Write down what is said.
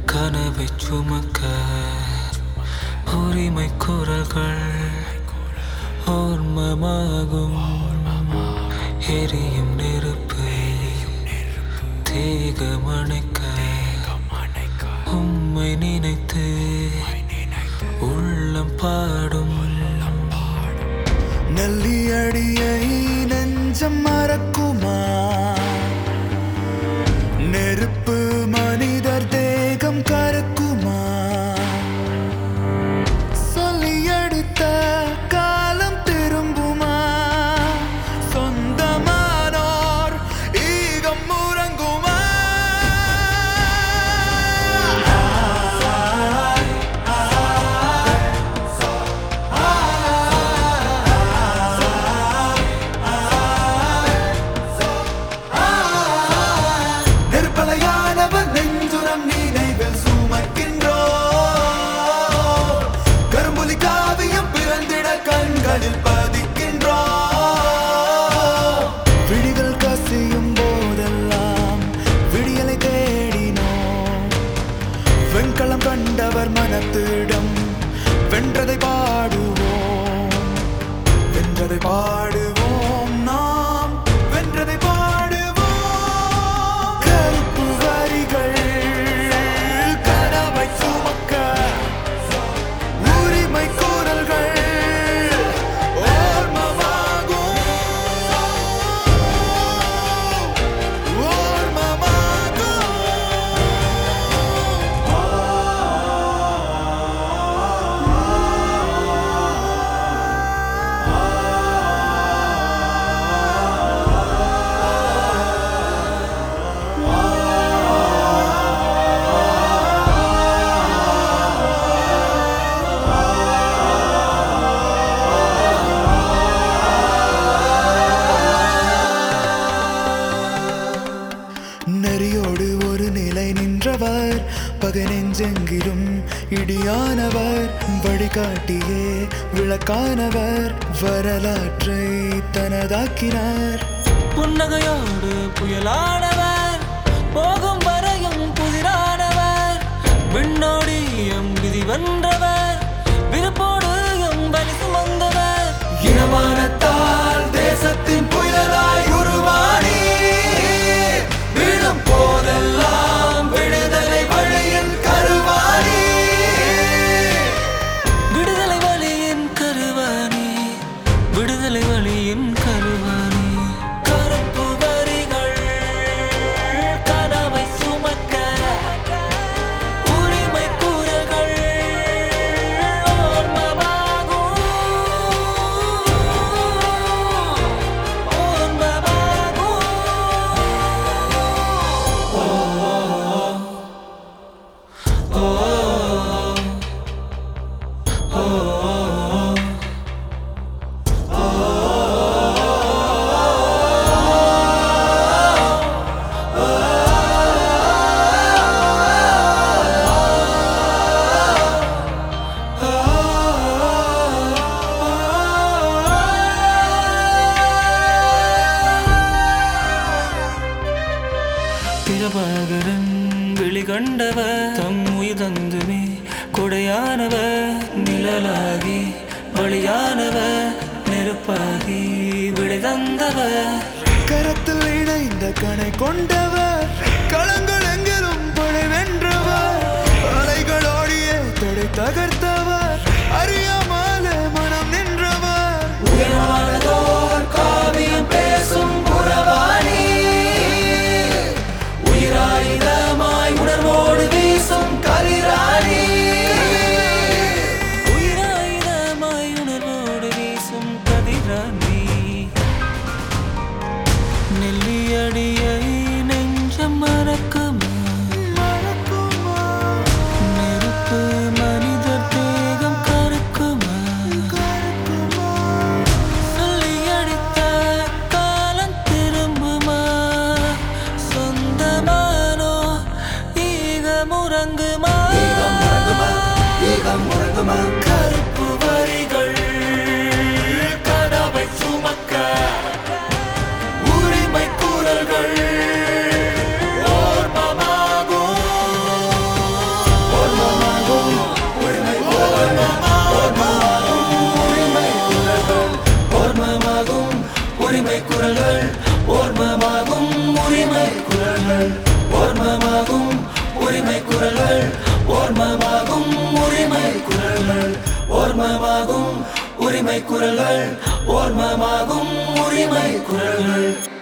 கனவை சுமக்க உரிமை குரல்கள் ஓர்மமாகும் எரியும் நெருப்பு தேகமணைக்க உம்மை நினைத்து உள்ளம் பாடும் நல்லியடியை நெஞ்சம் மறக்குமா நெருப்பு மனிதர் தேகம் கறக்குமா சொல்லி அடித்த காலம் திரும்புமா சொந்தமானோர் ஈகம் முறங்குமா நெருப்பலையானவர் நெஞ்சுரம் நினைவில் சுமக்கின்றோ கரும்புலி காவியம் பிறந்திட கண்களில் பதிக்கின்றோ விழிகள் கசியும் போதெல்லாம் விடியலை தேடினோம் வெண்கலம் கண்டவர் மனத்திடம் வென்றதை பாடுவோம் வென்றதை பாடுவோம் நாம் வென்றதை பாடுவோம் கருப்பு வரிகள் கனவை சுமக்க உரிமை குரல்கள் ஓர்மமாகும் ஓர்மமாகும் நரியோடு ஒரு நிலை நின்றவர் பகை நெஞ்செங்கிலும் இடியானவர் வழிகாட்டியே விளக்கானவர் வரலாற்றை தனதாக்கினார் புன்னகையோடு புயலானவர் போகும் வரையும் புதிரானவர் விண்ணோடி எம் விதி வென்றவர் விருப்போடு எம் வலி சுமந்தவர் இனமானத்தால் தேசத்தின் புயலாய் உருவானி விழும் போதெல்லாம் விடுதலை வழியின் கருவானி விடுதலை வழியின் கருவாணி விடுதலை வழியின் கருவாணி கருப்பு வரிகள் கனவை சுமக்க உரிமை கூறகள் ஓர்மமாகும் ஓர்மமாகும் பிரபாகரன் வெளிகண்டவர் தம் உயிர் தந்துமே கொடையானவர் நிழலாகி வழியானவர் நெருப்பாகி விடை தந்தவர் கரத்தில் இணைந்த கணை கொண்டவர் களங்கள் எங்கிலும் படை வென்றவர் அலைகளோடிய தொடை தகர்த்தவர் அறியாமலே மனம் நின்றவர் உயர்வானதோர் காவியம் பேசும் புறவாணி உயிராயுதமாய் உணர்வோடு வீசும் கலிராணி உயிராயுதமாய் உணர்வோடு வீசும் கதிராணி நெல்லியடியை நெஞ்சம் மறக்குமா மறக்குமா நெருப்பு மனிதர் தேகம் கருக்குமா கருக்குமா சொல்லி அடித்த காலம் திரும்புமா சொந்தமானோ ஈக முறங்குமா கருப்பு வரிகள் கனவை சுமக்க உரிமை குரல்கள் ஓர்மமாகும் குரல்கள் ஓர்மமாகும் உரிமை குரல்கள்